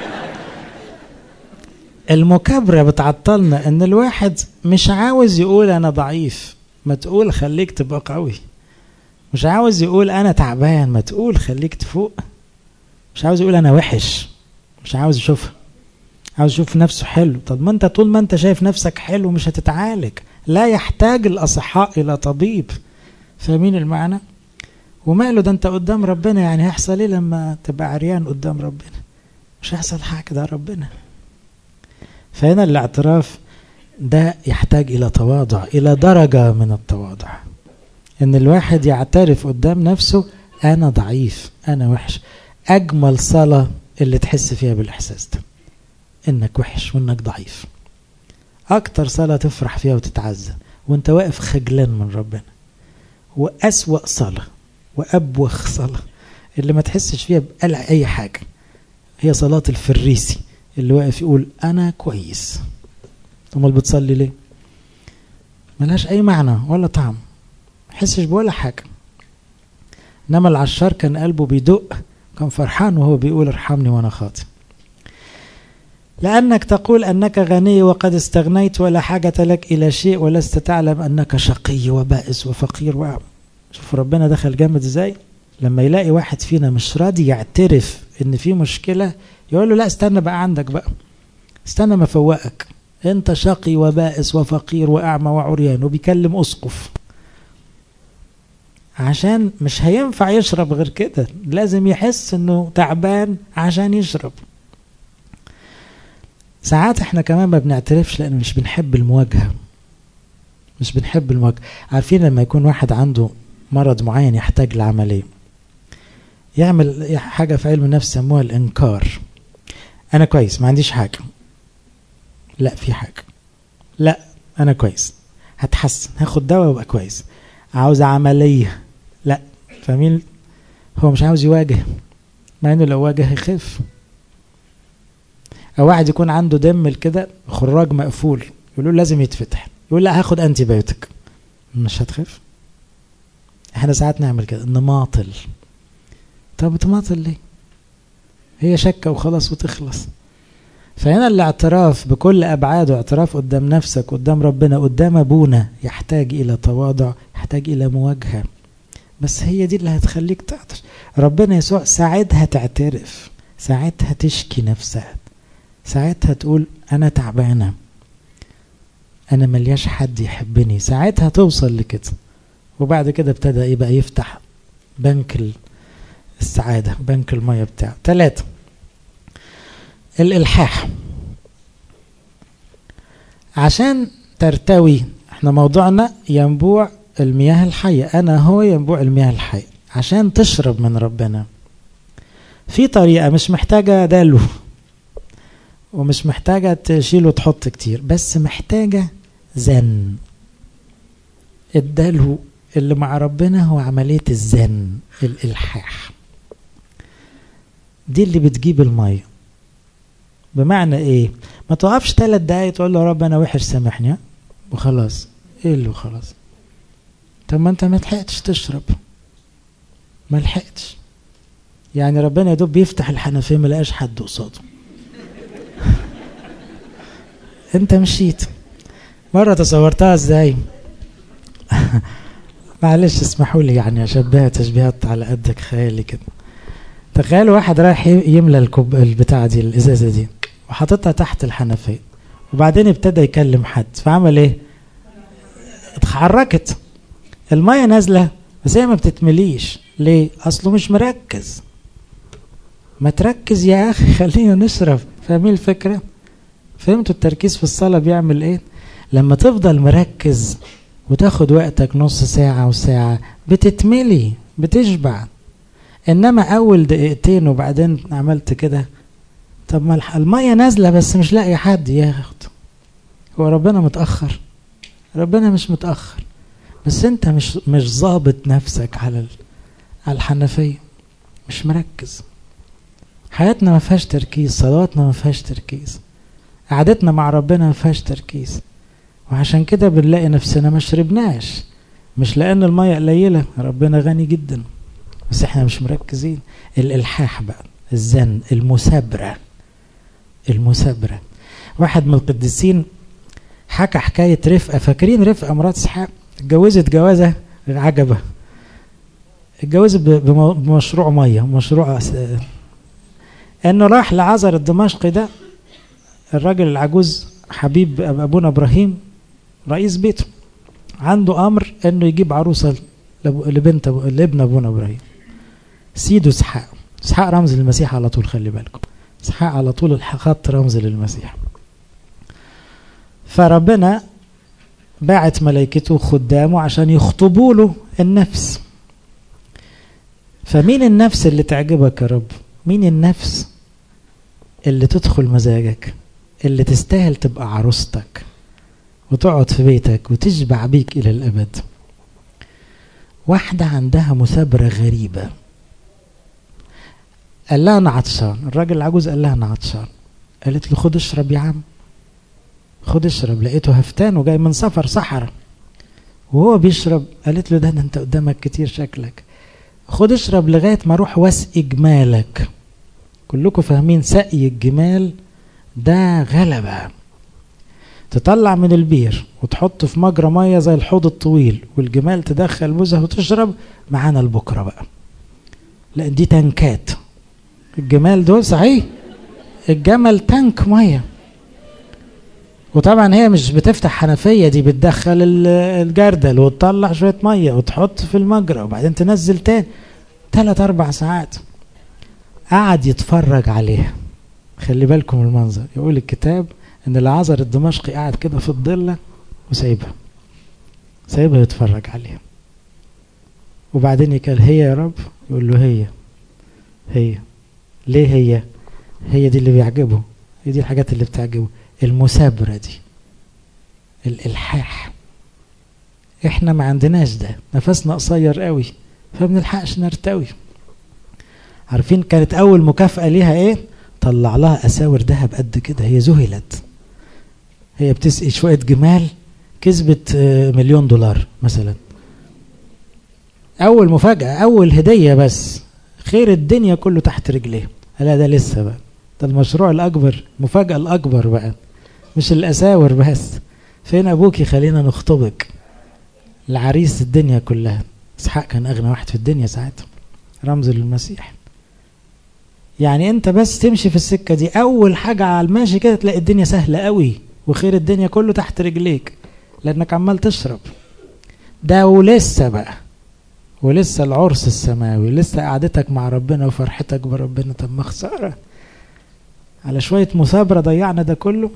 المكابرة بتعطلنا ان الواحد مش عاوز يقول انا ضعيف ما تقول خليك تبقى قوي مش عاوز يقول انا تعبان ما تقول خليك تفوق مش عاوز يقول انا وحش مش عاوز يشوفها عاوز يشوف نفسه حلو طب ما انت طول ما انت شايف نفسك حلو مش هتتعالج لا يحتاج الاصحاء الى طبيب فاهمين المعنى وماله ده انت قدام ربنا يعني هيحصل ايه لما تبقى عريان قدام ربنا مش هيحصل حاجه ده ربنا فهنا الاعتراف ده يحتاج الى تواضع الى درجه من التواضع ان الواحد يعترف قدام نفسه انا ضعيف انا وحش اجمل صلاه اللي تحس فيها بالاحساس ده انك وحش وانك ضعيف اكتر صلاه تفرح فيها وتتعزى وانت واقف خجلان من ربنا واسوا صلاه وابوخ صلاه اللي ما تحسش فيها بقلع اي حاجه هي صلاه الفريسي اللي واقف يقول انا كويس امال بتصلي ليه ملهاش اي معنى ولا طعم حسش بولا حاجه انما العشار كان قلبه بيدق كان فرحان وهو بيقول ارحمني وانا خاطئ لأنك تقول أنك غني وقد استغنيت ولا حاجة لك إلى شيء ولست تعلم أنك شقي وبائس وفقير وأعمى شوف ربنا دخل جامد ازاي لما يلاقي واحد فينا مش راضي يعترف ان في مشكلة يقول له لا استنى بقى عندك بقى استنى ما فوقك انت شقي وبائس وفقير واعمى وعريان وبيكلم اسقف عشان مش هينفع يشرب غير كده لازم يحس انه تعبان عشان يشرب ساعات احنا كمان ما بنعترفش لان مش بنحب المواجهه مش بنحب المواجهه عارفين لما يكون واحد عنده مرض معين يحتاج لعمليه يعمل حاجه في علم النفس يسموها الانكار انا كويس ما عنديش حاجه لا في حاجه لا انا كويس هتحسن هاخد دواء وابقى كويس عاوز عمليه لا فاهمين هو مش عاوز يواجه مع انه لو واجه يخف او واحد يكون عنده دم كده خراج مقفول يقولوا لازم يتفتح يقول لا هاخد انتي بايوتيك مش هتخف احنا ساعات نعمل كده نماطل طب تماطل ليه هي شكة وخلاص وتخلص فهنا الاعتراف بكل أبعاده اعتراف قدام نفسك قدام ربنا قدام أبونا يحتاج إلى تواضع يحتاج إلى مواجهة بس هي دي اللي هتخليك تعطش ربنا يسوع ساعتها تعترف ساعتها تشكي نفسها ساعتها تقول أنا تعبانة انا ملياش حد يحبني ساعتها توصل لكده وبعد كده ابتدى يبقى يفتح بنك السعادة بنك المية بتاعه ثلاثة الإلحاح عشان ترتوي احنا موضوعنا ينبوع المياه الحية أنا هو ينبوع المياه الحية عشان تشرب من ربنا في طريقة مش محتاجة دلو ومش محتاجة تشيل وتحط كتير بس محتاجة زن الدلو اللي مع ربنا هو عملية الزن الإلحاح دي اللي بتجيب المية بمعنى ايه ما توقفش ثلاث دقايق تقول له يا رب انا وحش سامحني وخلاص ايه اللي وخلاص طب ما انت ما لحقتش تشرب ما لحقتش يعني ربنا يا دوب بيفتح الحنفيه ما لقاش حد قصاده انت مشيت مره تصورتها ازاي معلش اسمحوا لي يعني اشبهها تشبيهات على قدك خيالي كده تخيل واحد رايح يملى الكوب البتاعه دي الازازه دي وحاططها تحت الحنفيه وبعدين ابتدى يكلم حد فعمل ايه اتحركت الميه نازله بس هي ما بتتمليش ليه اصله مش مركز ما تركز يا اخي خلينا نشرب فاهمين الفكره فهمتوا التركيز في الصلاه بيعمل ايه لما تفضل مركز وتاخد وقتك نص ساعه وساعه بتتملي بتشبع انما اول دقيقتين وبعدين عملت كده طب ما الميه نازله بس مش لاقي حد ياخد هو ربنا متاخر ربنا مش متاخر بس انت مش مش ظابط نفسك على على الحنفيه مش مركز حياتنا ما فيهاش تركيز صلواتنا ما فيهاش تركيز قعدتنا مع ربنا ما فيهاش تركيز وعشان كده بنلاقي نفسنا ما شربناش مش لان الميه قليله ربنا غني جدا بس احنا مش مركزين الالحاح بقى الزن المثابره المثابره واحد من القديسين حكى حكايه رفقه فاكرين رفقه مرات اسحاق اتجوزت جوازه عجبه اتجوزت بمشروع ميه مشروع انه راح لعذر الدمشقي ده الراجل العجوز حبيب ابونا ابراهيم رئيس بيته عنده امر انه يجيب عروسه لبنت لابن ابونا ابراهيم سيده اسحاق اسحاق رمز للمسيح على طول خلي بالكم اسحاق على طول الخط رمز للمسيح فربنا باعت ملائكته خدامه عشان يخطبوا له النفس فمين النفس اللي تعجبك يا رب مين النفس اللي تدخل مزاجك اللي تستاهل تبقى عروستك وتقعد في بيتك وتشبع بيك إلى الأبد واحدة عندها مثابرة غريبة قال لها أنا عطشان الراجل العجوز قال لها أنا عطشان قالت له خد اشرب يا عم خد اشرب لقيته هفتان وجاي من سفر صحراء وهو بيشرب قالت له ده انت قدامك كتير شكلك خد اشرب لغاية ما اروح واسقي جمالك كلكم فاهمين سقي الجمال ده غلبة تطلع من البير وتحط في مجرى مية زي الحوض الطويل والجمال تدخل بوزها وتشرب معانا لبكرة بقى لا دي تنكات الجمال دول صحيح الجمل تانك ميه وطبعا هي مش بتفتح حنفيه دي بتدخل الجردل وتطلع شويه ميه وتحط في المجرى وبعدين تنزل تاني ثلاث اربع ساعات قعد يتفرج عليها خلي بالكم المنظر يقول الكتاب ان العذر الدمشقي قاعد كده في الضله وسايبها سايبها يتفرج عليها وبعدين يقول هي يا رب يقول له هي هي ليه هي هي دي اللي بيعجبه هي دي الحاجات اللي بتعجبه المثابرة دي الإلحاح احنا ما عندناش ده نفسنا قصير قوي فبنلحقش نرتوي عارفين كانت أول مكافأة ليها إيه؟ طلع لها أساور ذهب قد كده هي ذهلت هي بتسقي شوية جمال كسبت مليون دولار مثلا أول مفاجأة أول هدية بس خير الدنيا كله تحت رجليه لا ده لسه بقى ده المشروع الأكبر المفاجأة الأكبر بقى مش الأساور بس فين أبوكي خلينا نخطبك العريس الدنيا كلها إسحاق كان أغنى واحد في الدنيا ساعتها رمز للمسيح يعني أنت بس تمشي في السكة دي أول حاجة على الماشي كده تلاقي الدنيا سهلة قوي وخير الدنيا كله تحت رجليك لانك عمال تشرب ده ولسه بقى ولسه العرس السماوي لسه قعدتك مع ربنا وفرحتك بربنا طب ما خساره على شويه مثابره ضيعنا ده كله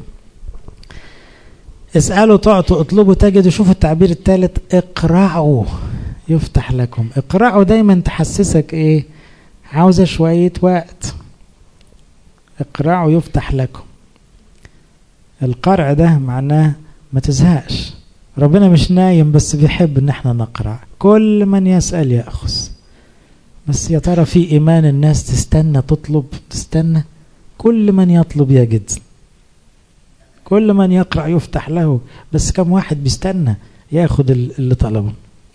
اسالوا تعطوا اطلبوا تجدوا شوفوا التعبير الثالث اقرعوا يفتح لكم اقرعوا دايما تحسسك ايه عاوزه شويه وقت اقرعوا يفتح لكم القرع ده معناه ما تزهقش ربنا مش نايم بس بيحب ان احنا نقرع كل من يسأل يأخذ بس يا ترى في ايمان الناس تستنى تطلب تستنى كل من يطلب يجد كل من يقرأ يفتح له بس كم واحد بيستنى ياخد اللي طلبه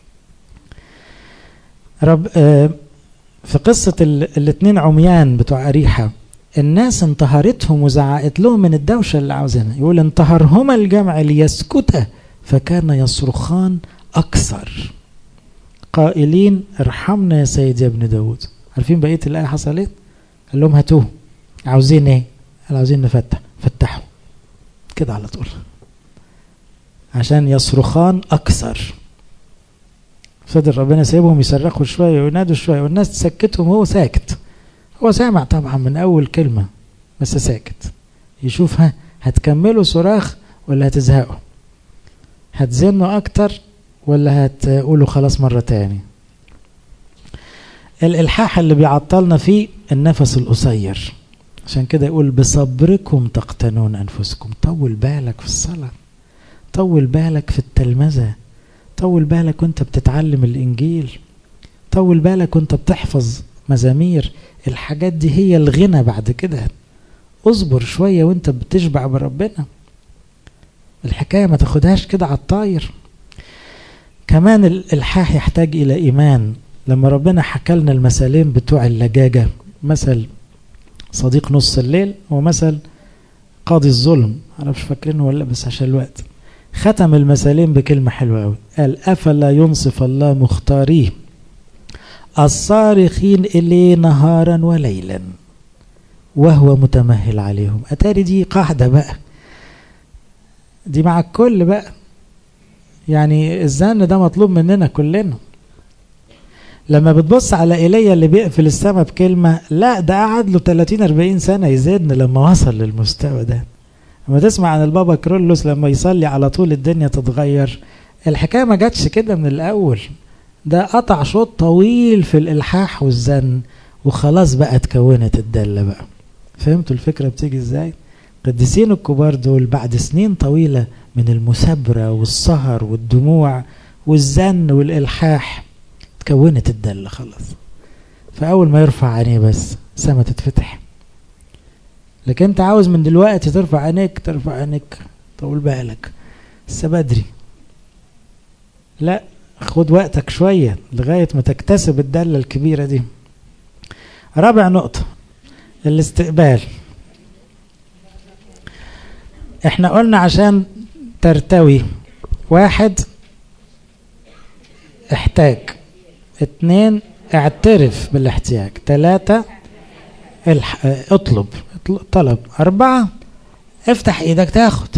رب آه في قصة الاتنين عميان بتوع أريحة الناس انتهرتهم وزعقت لهم من الدوشة اللي عاوزينها يقول انتهرهما الجمع ليسكتا فكان يصرخان أكثر قائلين ارحمنا يا سيد يا ابن داود عارفين بقية الآية حصل ايه قال لهم هاتوه عاوزين ايه قال عاوزين نفتح فتحوا كده على طول عشان يصرخان أكثر فضل ربنا سايبهم يصرخوا شوية وينادوا شوية والناس تسكتهم وهو ساكت هو سامع طبعا من أول كلمة بس ساكت يشوفها هتكملوا صراخ ولا هتزهقوا هتزنوا أكتر ولا هتقولوا خلاص مرة تاني الإلحاح اللي بيعطلنا فيه النفس القصير عشان كده يقول بصبركم تقتنون أنفسكم طول بالك في الصلاة طول بالك في التلمذة طول بالك وانت بتتعلم الإنجيل طول بالك وانت بتحفظ مزامير الحاجات دي هي الغنى بعد كده اصبر شوية وانت بتشبع بربنا الحكاية ما تاخدهاش كده على الطاير كمان الإلحاح يحتاج إلى إيمان لما ربنا حكى لنا المثلين بتوع اللجاجة مثل صديق نص الليل ومثل قاضي الظلم أنا مش فاكرينه ولا بس عشان الوقت ختم المثلين بكلمة حلوة أوي قال أفلا ينصف الله مختاريه الصارخين إليه نهارا وليلا وهو متمهل عليهم أتاري دي قاعدة بقى دي مع الكل بقى يعني الزن ده مطلوب مننا كلنا لما بتبص على ايليا اللي بيقفل السماء بكلمه لا ده قعد له 30 40 سنه يزيدنا لما وصل للمستوى ده لما تسمع عن البابا كرولوس لما يصلي على طول الدنيا تتغير الحكايه ما جاتش كده من الاول ده قطع شوط طويل في الالحاح والزن وخلاص بقى اتكونت الدله بقى فهمتوا الفكره بتيجي ازاي القديسين الكبار دول بعد سنين طويله من المثابره والسهر والدموع والزن والالحاح تكونت الدله خلاص فاول ما يرفع عينيه بس سما تتفتح لكن انت عاوز من دلوقتي ترفع عينيك ترفع عينيك طول بالك لسه بدري لا خد وقتك شوية لغاية ما تكتسب الدالة الكبيرة دي رابع نقطة الاستقبال احنا قلنا عشان ترتوي واحد احتاج اتنين اعترف بالاحتياج تلاتة الح... اطلب طلب أربعة افتح ايدك تاخد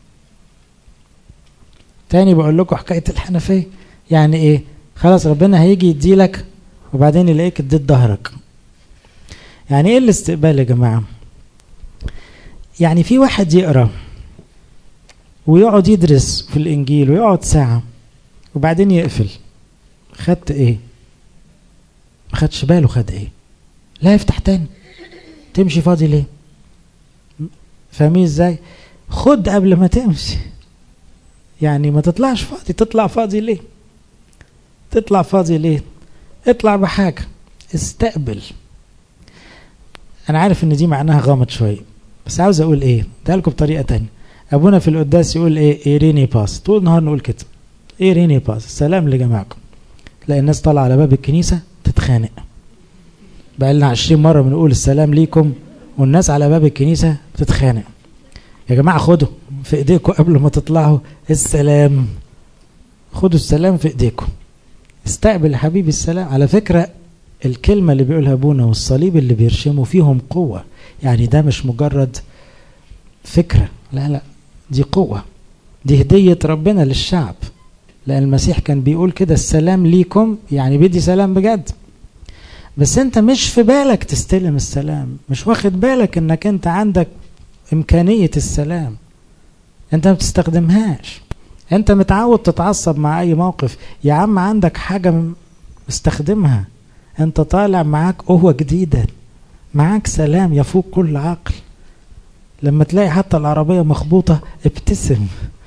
تاني بقول لكم حكاية الحنفية يعني ايه خلاص ربنا هيجي يديلك وبعدين يلاقيك اديت ظهرك يعني ايه الاستقبال يا جماعة يعني في واحد يقرأ ويقعد يدرس في الانجيل ويقعد ساعة وبعدين يقفل خدت ايه ما خدش باله خد ايه لا يفتح تاني تمشي فاضي ليه فاهمين ازاي خد قبل ما تمشي يعني ما تطلعش فاضي تطلع فاضي ليه تطلع فاضي ليه اطلع بحاجة استقبل انا عارف ان دي معناها غامض شوية بس عاوز اقول ايه ده لكم بطريقة تانية ابونا في القداس يقول ايه ايريني باس طول النهار نقول كده ايريني باس سلام لجماعكم تلاقي الناس طالعة على باب الكنيسة تتخانق بقى لنا 20 مرة بنقول السلام ليكم والناس على باب الكنيسة بتتخانق يا جماعة خدوا في ايديكم قبل ما تطلعوا السلام خدوا السلام في ايديكم استقبل حبيبي السلام على فكرة الكلمة اللي بيقولها ابونا والصليب اللي بيرشموا فيهم قوة يعني ده مش مجرد فكرة لا لا دي قوة دي هدية ربنا للشعب لأن المسيح كان بيقول كده السلام ليكم يعني بيدي سلام بجد بس انت مش في بالك تستلم السلام مش واخد بالك انك انت عندك امكانية السلام انت ما بتستخدمهاش انت متعود تتعصب مع اي موقف يا عم عندك حاجة استخدمها انت طالع معاك قوة جديدة معاك سلام يفوق كل عقل لما تلاقي حتى العربية مخبوطة ابتسم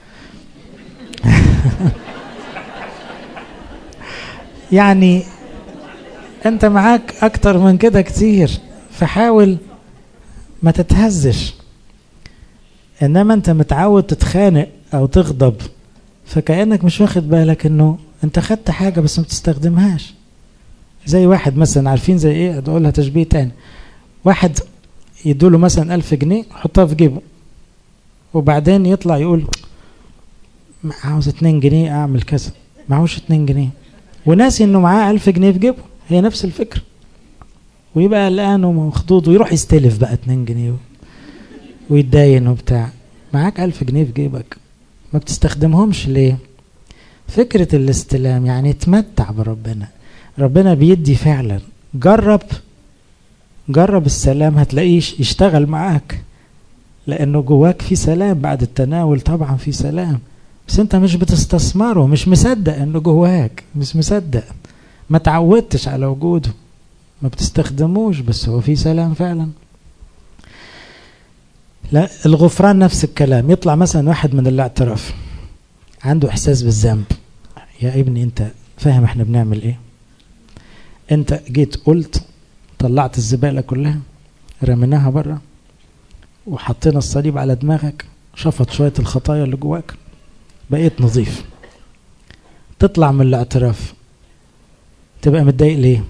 يعني انت معاك اكتر من كده كتير فحاول ما تتهزش انما انت متعود تتخانق او تغضب فكأنك مش واخد بالك انه انت خدت حاجة بس ما بتستخدمهاش زي واحد مثلا عارفين زي ايه اقولها تشبيه تاني واحد يدوله مثلا ألف جنيه حطها في جيبه وبعدين يطلع يقول عاوز اتنين جنيه اعمل كذا معهوش اتنين جنيه وناسي انه معاه ألف جنيه في جيبه هي نفس الفكرة ويبقى قلقان ومخضوض ويروح يستلف بقى اتنين جنيه ويتداين وبتاع معاك ألف جنيه في جيبك ما بتستخدمهمش ليه فكرة الاستلام يعني اتمتع بربنا ربنا بيدي فعلا جرب جرب السلام هتلاقيش يشتغل معاك لانه جواك في سلام بعد التناول طبعا في سلام بس انت مش بتستثمره مش مصدق انه جواك مش مصدق ما تعودتش على وجوده ما بتستخدموش بس هو في سلام فعلا لا الغفران نفس الكلام يطلع مثلا واحد من الاعتراف عنده احساس بالذنب يا ابني انت فاهم احنا بنعمل ايه انت جيت قلت طلعت الزبالة كلها رميناها بره وحطينا الصليب على دماغك شفط شوية الخطايا اللي جواك بقيت نظيف تطلع من الاعتراف تبقى متضايق ليه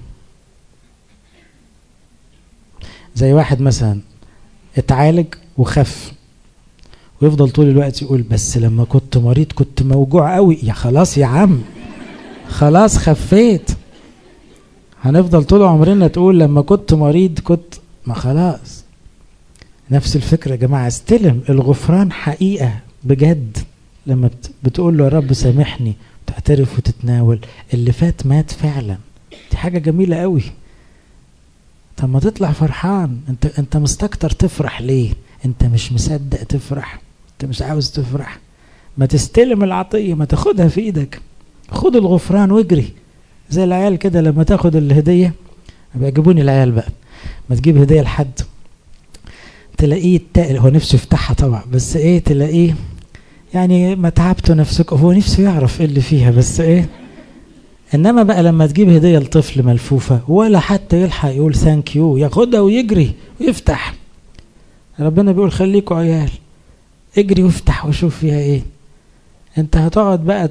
زي واحد مثلا اتعالج وخف ويفضل طول الوقت يقول بس لما كنت مريض كنت موجوع قوي يا خلاص يا عم خلاص خفيت هنفضل طول عمرنا تقول لما كنت مريض كنت ما خلاص نفس الفكرة يا جماعة استلم الغفران حقيقة بجد لما بتقول له يا رب سامحني تعترف وتتناول اللي فات مات فعلا دي حاجة جميلة قوي طب ما تطلع فرحان انت انت مستكتر تفرح ليه انت مش مصدق تفرح انت مش عاوز تفرح ما تستلم العطية ما تاخدها في ايدك خد الغفران واجري زي العيال كده لما تاخد الهدية بيعجبوني العيال بقى ما تجيب هدية لحد تلاقيه التقل هو نفسه يفتحها طبعا بس ايه تلاقيه يعني ما تعبتوا نفسك هو نفسه يعرف ايه اللي فيها بس ايه انما بقى لما تجيب هديه لطفل ملفوفه ولا حتى يلحق يقول ثانك يو ياخدها ويجري ويفتح ربنا بيقول خليكوا عيال اجري وافتح وشوف فيها ايه انت هتقعد بقى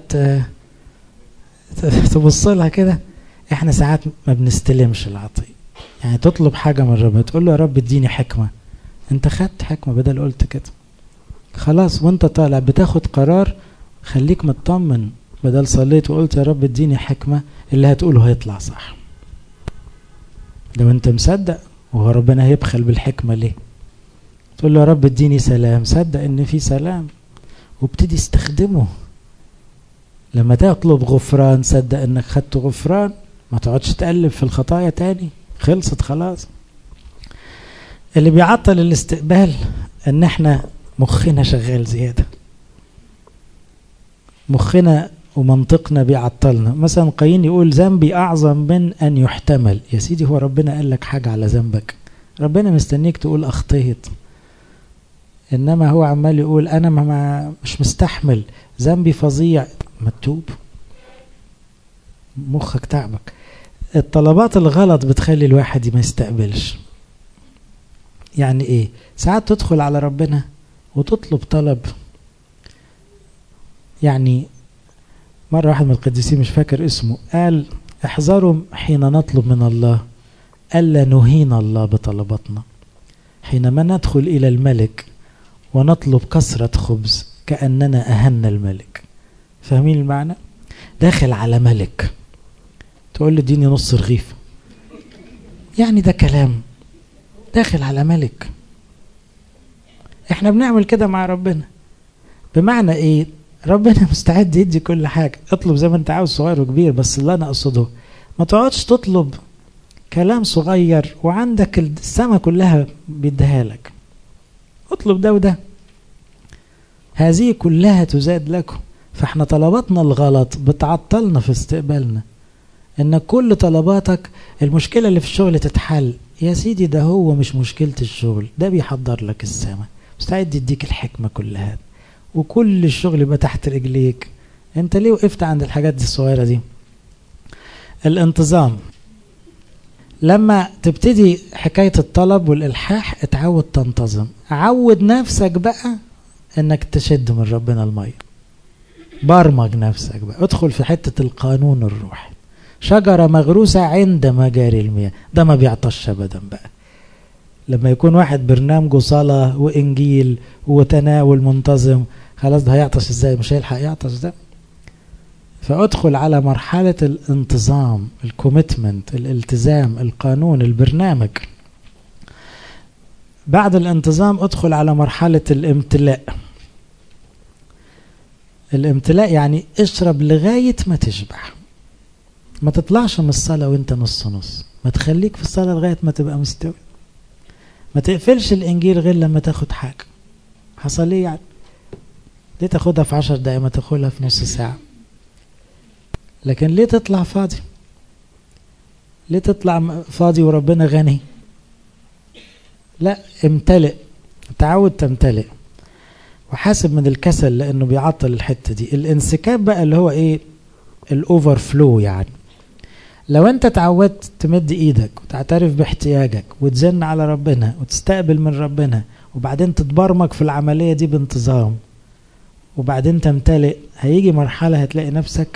تبص لها كده احنا ساعات ما بنستلمش العطيه يعني تطلب حاجه من ربنا تقول له يا رب اديني حكمه انت خدت حكمه بدل قلت كده خلاص وانت طالع بتاخد قرار خليك مطمن بدل صليت وقلت يا رب اديني حكمة اللي هتقوله هيطلع صح لو انت مصدق وهو ربنا هيبخل بالحكمة ليه تقول له يا رب اديني سلام صدق ان في سلام وابتدي استخدمه لما تطلب غفران صدق انك خدت غفران ما تقعدش تقلب في الخطايا تاني خلصت خلاص اللي بيعطل الاستقبال ان احنا مخنا شغال زيادة مخنا ومنطقنا بيعطلنا مثلا قايين يقول ذنبي أعظم من أن يحتمل يا سيدي هو ربنا قال لك حاجة على ذنبك ربنا مستنيك تقول أخطيت إنما هو عمال يقول أنا ما مش مستحمل ذنبي فظيع ما تتوب مخك تعبك الطلبات الغلط بتخلي الواحد ما يستقبلش يعني ايه ساعات تدخل على ربنا وتطلب طلب يعني مرة واحد من القديسين مش فاكر اسمه قال احذروا حين نطلب من الله ألا نهين الله بطلباتنا حينما ندخل إلى الملك ونطلب كسرة خبز كأننا أهنا الملك فاهمين المعنى؟ داخل على ملك تقول له اديني نص رغيف يعني ده كلام داخل على ملك احنا بنعمل كده مع ربنا بمعنى ايه ربنا مستعد يدي كل حاجة اطلب زي ما انت عاوز صغير وكبير بس اللي انا اقصده ما تقعدش تطلب كلام صغير وعندك السماء كلها بيديها لك اطلب ده وده هذه كلها تزاد لكم فاحنا طلباتنا الغلط بتعطلنا في استقبالنا ان كل طلباتك المشكله اللي في الشغل تتحل يا سيدي ده هو مش مشكله الشغل ده بيحضر لك السماء مستعد يديك الحكمه كلها وكل الشغل يبقى تحت رجليك انت ليه وقفت عند الحاجات دي الصغيره دي الانتظام لما تبتدي حكاية الطلب والإلحاح اتعود تنتظم عود نفسك بقى انك تشد من ربنا المية برمج نفسك بقى ادخل في حتة القانون الروحي شجرة مغروسة عند مجاري المياه ده ما بيعطش ابدا بقى لما يكون واحد برنامجه صلاة وإنجيل وتناول منتظم خلاص ده هيعطش ازاي مش هيلحق يعطش ده فادخل على مرحلة الانتظام الكوميتمنت الالتزام القانون البرنامج بعد الانتظام ادخل على مرحلة الامتلاء الامتلاء يعني اشرب لغاية ما تشبع ما تطلعش من الصلاة وانت نص نص ما تخليك في الصلاة لغاية ما تبقى مستوي ما تقفلش الانجيل غير لما تاخد حاجة حصل ايه يعني ليه تاخدها في عشر دقايق ما تاخدها في نص ساعة لكن ليه تطلع فاضي ليه تطلع فاضي وربنا غني لا امتلئ تعود تمتلئ وحاسب من الكسل لانه بيعطل الحته دي الانسكاب بقى اللي هو ايه الاوفر فلو يعني لو انت تعودت تمد ايدك وتعترف باحتياجك وتزن على ربنا وتستقبل من ربنا وبعدين تتبرمج في العمليه دي بانتظام وبعدين تمتلئ هيجي مرحله هتلاقي نفسك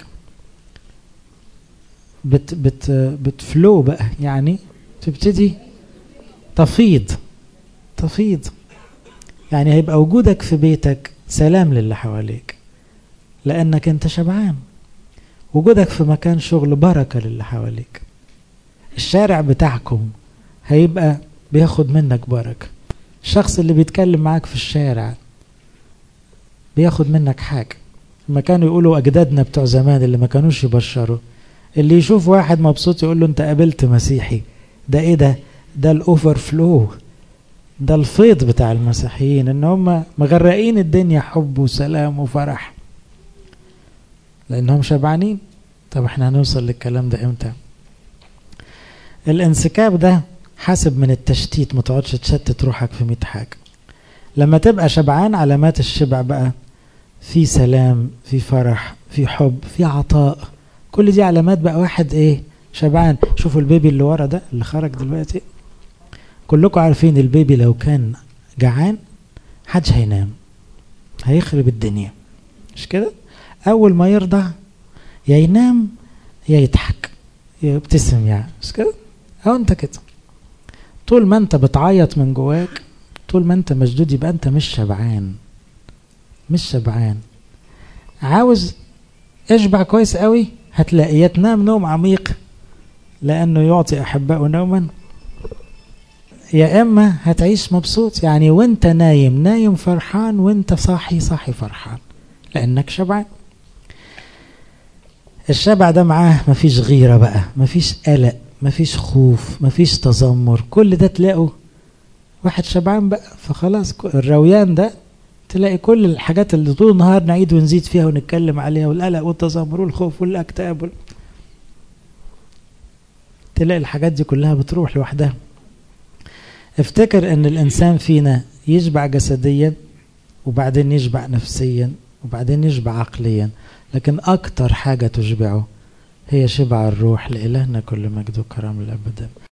بت بت بتفلو بقى يعني تبتدي تفيض تفيض يعني هيبقى وجودك في بيتك سلام للي حواليك لانك انت شبعان وجودك في مكان شغل بركة للي حواليك الشارع بتاعكم هيبقى بياخد منك بركة الشخص اللي بيتكلم معاك في الشارع بياخد منك حاجة لما كانوا يقولوا أجدادنا بتوع زمان اللي ما كانوش يبشروا اللي يشوف واحد مبسوط يقول له انت قابلت مسيحي ده ايه ده ده الاوفر فلو ده الفيض بتاع المسيحيين ان هم مغرقين الدنيا حب وسلام وفرح لانهم شبعانين طب احنا هنوصل للكلام ده امتى الانسكاب ده حاسب من التشتيت ما تقعدش تشتت روحك في 100 حاجه لما تبقى شبعان علامات الشبع بقى في سلام في فرح في حب في عطاء كل دي علامات بقى واحد ايه شبعان شوفوا البيبي اللي ورا ده اللي خرج دلوقتي كلكم عارفين البيبي لو كان جعان محدش هينام هيخرب الدنيا مش كده اول ما يرضع يا ينام يا يضحك يبتسم يعني مش كده او انت كده طول ما انت بتعيط من جواك طول ما انت مشدود يبقى انت مش شبعان مش شبعان عاوز اشبع كويس قوي هتلاقي يا تنام نوم عميق لانه يعطي احبائه نوما يا اما هتعيش مبسوط يعني وانت نايم نايم فرحان وانت صاحي صاحي فرحان لانك شبعان الشبع ده معاه مفيش غيرة بقى مفيش قلق مفيش خوف مفيش تذمر كل ده تلاقوا واحد شبعان بقى فخلاص الرويان ده تلاقي كل الحاجات اللي طول النهار نعيد ونزيد فيها ونتكلم عليها والقلق والتذمر والخوف والاكتئاب وال... تلاقي الحاجات دي كلها بتروح لوحدها افتكر ان الانسان فينا يشبع جسديا وبعدين يشبع نفسيا وبعدين يشبع عقليا لكن اكتر حاجة تشبعه هي شبع الروح لإلهنا كل مجد وكرم الأبد